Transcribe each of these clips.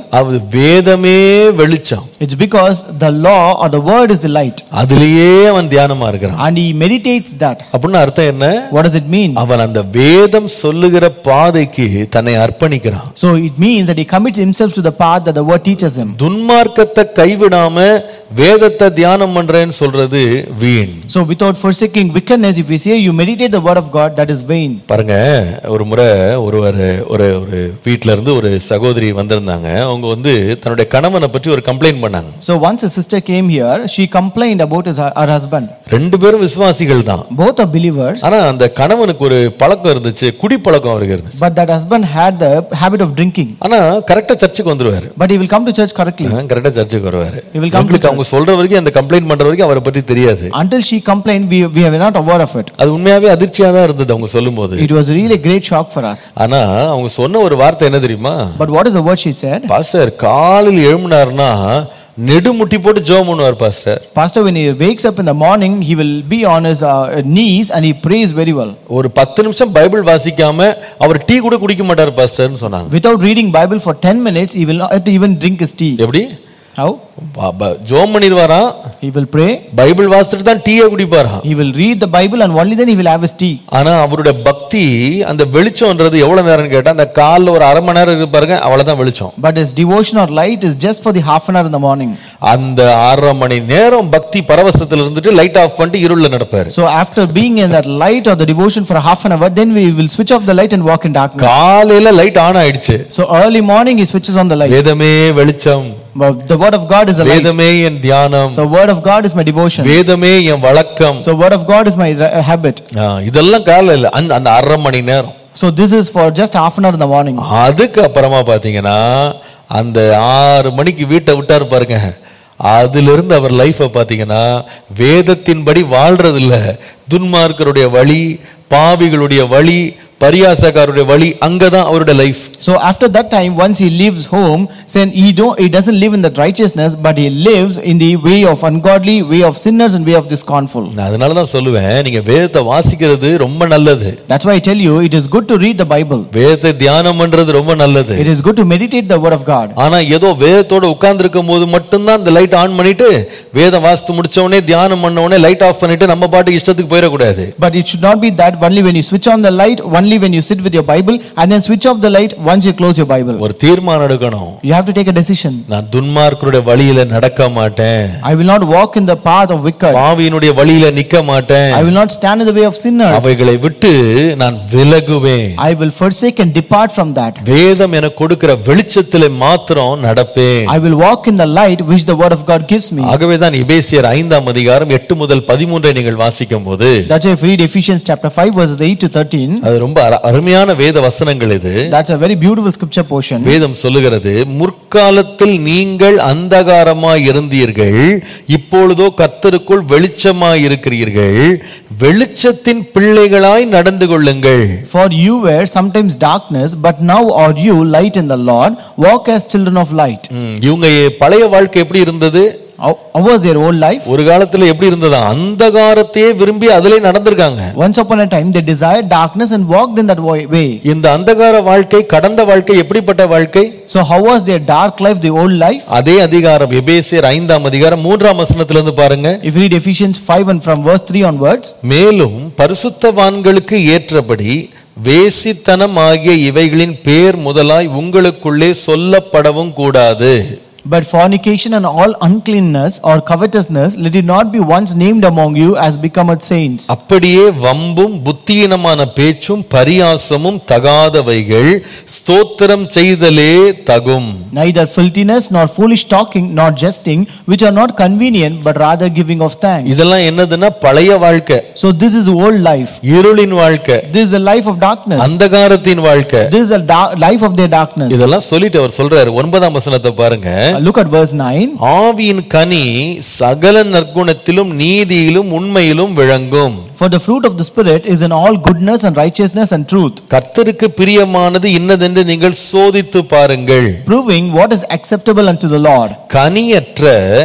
அது வேதமே வெளிச்சம் It's because the law or the word is the light. அதுலயே அவன் தியானமா இருக்கிறான் And he meditates that. அப்படின்னு அர்த்தம் என்ன What does it mean? அவன் அந்த வேதம் சொல்லுகிற பாதைக்கு தன்னை அர்ப்பணிக்கிறான் So it means that he commits himself to the path that the word teaches him. துன்மார்க்கத்தை கைவிடாம வேதத்தை தியானம் பண்றேன்னு சொல்றது வீண் So without forsaking wickedness, if we say you meditate the word of God, that is vain. பாருங்க ஒரு முறை ஒருவர் ஒரு ஒரு வீட்ல இருந்து ஒரு சகோதரி வந்திருந்தாங்க அவங்க வந்து தன்னுடைய கணவனை பற்றி ஒரு கம்ப்ளைண்ட் பண்ணாங்க So once a sister came here, she complained about his, her husband. ரெண்டு பேரும் விசுவாசிகள் தான் Both are believers, ஆனா அந்த கணவனுக்கு ஒரு பழக்கம் இருந்துச்சு குடிப்பழக்கம் அவருக்கு இருந்துச்சு but that husband had the habit of drinking. ஆனா கரெக்டா சர்ச்சுக்கு வந்துருவாரு But he will come to church correctly. கரெக்டா சர்ச்சுக்கு வருவாரு He will come to உங்களுக்கு அவங்க சொல்ற வரைக்கும் அந்த கம்ப்ளைண்ட் பண்ற வரைக்கும் அவரை பற்றி தெரியாது Until she complained, we, we were not aware of it. அது உண்மையாவே அதிர்ச்சியா தான் இருந்தது அவங்க சொல்லும்போது It was really a great shock for us. ஆனா அவங்க சொன்ன ஒரு வார்த்தை என்ன தெரியுமா But what is the word she said? Pastor காலையில் எழும்பினாருன்னா நெடுமுட்டி போட்டு ஜெபம் பண்ணுவார் pastor Pastor, when he wakes up in the morning, he will be on his uh, knees and he prays very well. ஒரு பத்து நிமிஷம் பைபிள் வாசிக்காம அவர் டீ கூட குடிக்க மாட்டார் பாஸ்டர்னு சொன்னாங்க Without reading Bible for 10 minutes, he will not even drink his tea. எப்படி How? ப- ப- ஜெபம் பண்ணிடுவாராம் He will pray, பைபிள் வாசிச்சுட்டு தான் டீயே குடிப்பாராம் he will read the Bible and only then he will have his tea. ஆனா அவருடைய பக்தி அந்த வெளிச்சம்ன்றது எவ்வளவு நேரம்னு கேட்டா அந்த காலில் ஒரு அரை மணி நேரம் இருக்கு பாருங்க அவ்வளவுதான் வெளிச்சம் But his devotion or light is just for the half an hour in the morning. அந்த அரை மணி நேரம் பக்தி பரவசத்துல இருந்துட்டு லைட் ஆஃப் பண்ணிட்டு இருள்ல நடப்பாரு So after being in that light or the devotion for a half an hour, then we will switch off the light and walk in darkness. காலையில light on ஆயிடுச்சு So early morning he switches on the light. வேதமே வெளிச்சம் But the word of God is the light. வேதமே என் தியானம் So word of God is my devotion. வேதமே என் வழக்கம் So word of God is my uh, habit. ஆ, இதெல்லாம் காலையில அந்த அந்த அரை மணி நேரம் So this is for just half an hour in the morning. அதுக்கு அப்புறமா பாத்தீங்கன்னா அந்த ஆறு மணிக்கு வீட்டை விட்டாரு பாருங்க அதிலிருந்து அவர் லைஃபை பார்த்தீங்கன்னா வேதத்தின்படி வாழ்றது இல்ல துன்மார்க்கருடைய வழி பாவிகளுடைய வழி பரியாசக்காரருடைய வழி அங்கதான் அவருடைய life So after that time, once he leaves home, then he don't he doesn't live in that righteousness, but he lives in the way of ungodly, way of sinners, and way of the scornful. நான் அதனால தான் சொல்லுவேன் நீங்க வேதத்தை வாசிக்கிறது ரொம்ப நல்லது That's why I tell you, it is good to read the Bible. வேதத்தை தியானம் பண்றது ரொம்ப நல்லது It is good to meditate the word of God. ஆனா ஏதோ வேதத்தோட உட்கார்ந்து இருக்கும் போது மட்டும்தான் இந்த லைட் ஆன் பண்ணிட்டு வேதம் வாசித்து முடிச்ச உடனே தியானம் பண்ண உடனே லைட் ஆஃப் பண்ணிட்டு நம்ம பாட்டு இஷ்டத்துக்கு போயிடக்கூடாது But it should not be that only when you switch on the light, only when you sit with your Bible, and then switch off the light once you close your Bible. ஒரு தீர்மானம் எடுக்கணும் You have to take a decision. நான் துன்மார்க்கருடைய வழியில நடக்க மாட்டேன் I will not walk in the path of wicked. பாவியினுடைய வழியில நிக்க மாட்டேன் I will not stand in the way of sinners. அவைகளை விட்டு நான் விலகுவேன் I will forsake and depart from that. வேதம் எனக்கு கொடுக்கிற வெளிச்சத்திலே மாத்திரம் நடப்பேன் I will walk in the light which the word of God gives me. ஆகவேதான் எபேசியர் ஐந்தாம் அதிகாரம் எட்டு முதல் பதிமூன்றை நீங்கள் வாசிக்கும் போது That's why if you read Ephesians chapter 5 verses 8 to 13, அது ரொம்ப அர- அருமையான வேத வசனங்கள் இது that's a very beautiful scripture portion. வேதம் சொல்லுகிறது முற்காலத்தில் நீங்கள் அந்தகாரமாய் இருந்தீர்கள் இப்பொழுதோ கர்த்தருக்குள் வெளிச்சமாய் இருக்கிறீர்கள் வெளிச்சத்தின் பிள்ளைகளாய் நடந்து கொள்ளுங்கள் For you were sometimes darkness, but now are you light in the Lord. Walk as children of light. ம், இவங்க பழைய வாழ்க்கை எப்படி இருந்தது How, how was their old life? ஒரு காலத்துல எப்படி இருந்ததா அந்தகாரத்தையே விரும்பி அதிலே நடந்திருக்காங்க Once upon a time, they desired darkness and walked in that way- way. இந்த அந்தகார வாழ்க்கை கடந்த வாழ்க்கை எப்படிப்பட்ட வாழ்க்கை So, how was their dark life, the old life? அதே அதிகாரம் எபேசியர் ஐந்தாம் அதிகாரம் மூன்றாம் வசனத்திலிருந்து பாருங்க If you read Ephesians 5 and from verse 3 onwards, மேலும் பரிசுத்தவான்களுக்கு ஏற்றபடி வேசித்தனம் ஆகிய இவைகளின் பேர் முதலாய் உங்களுக்குள்ளே சொல்லப்படவும் கூடாது but fornication and all uncleanness or covetousness, let it not be once named among you as becometh saints. அப்படியே வம்பும் புத்தியீனமான பேச்சும் பரியாசமும் தகாதவைகள் ஸ்தோத்திரம் செய்தலே தகும் Neither filthiness nor foolish talking nor jesting, which are not convenient, but rather giving of thanks. இதெல்லாம் என்னதுன்னா பழைய வாழ்க்கை So, this is old life. இருளின் வாழ்க்கை This is the life of darkness. அந்தகாரத்தின் வாழ்க்கை This is the da- life of their darkness. இதெல்லாம் சொல்லிட்டு அவர் சொல்றாரு ஒன்பதாம் வசனத்தை பாருங்க Uh, Look at verse 9. ஆவியின் கனி சகல நற்குணத்திலும் நீதியிலும் உண்மையிலும் விளங்கும் For the fruit of the Spirit is in all goodness and righteousness and truth, கர்த்தருக்கு பிரியமானது இன்னதென்று நீங்கள் சோதித்து பாருங்கள் proving what is acceptable unto the Lord. கனியற்ற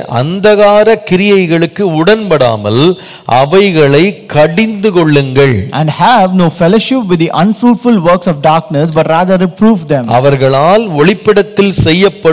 அந்தகார கிரியைகளுக்கு உடன்படாமல் அவைகளை கடிந்து கொள்ளுங்கள் And have no fellowship with the unfruitful works of darkness, but rather reprove them. அவர்களால் ஒளிப்பிடத்தில் செய்யப்படும்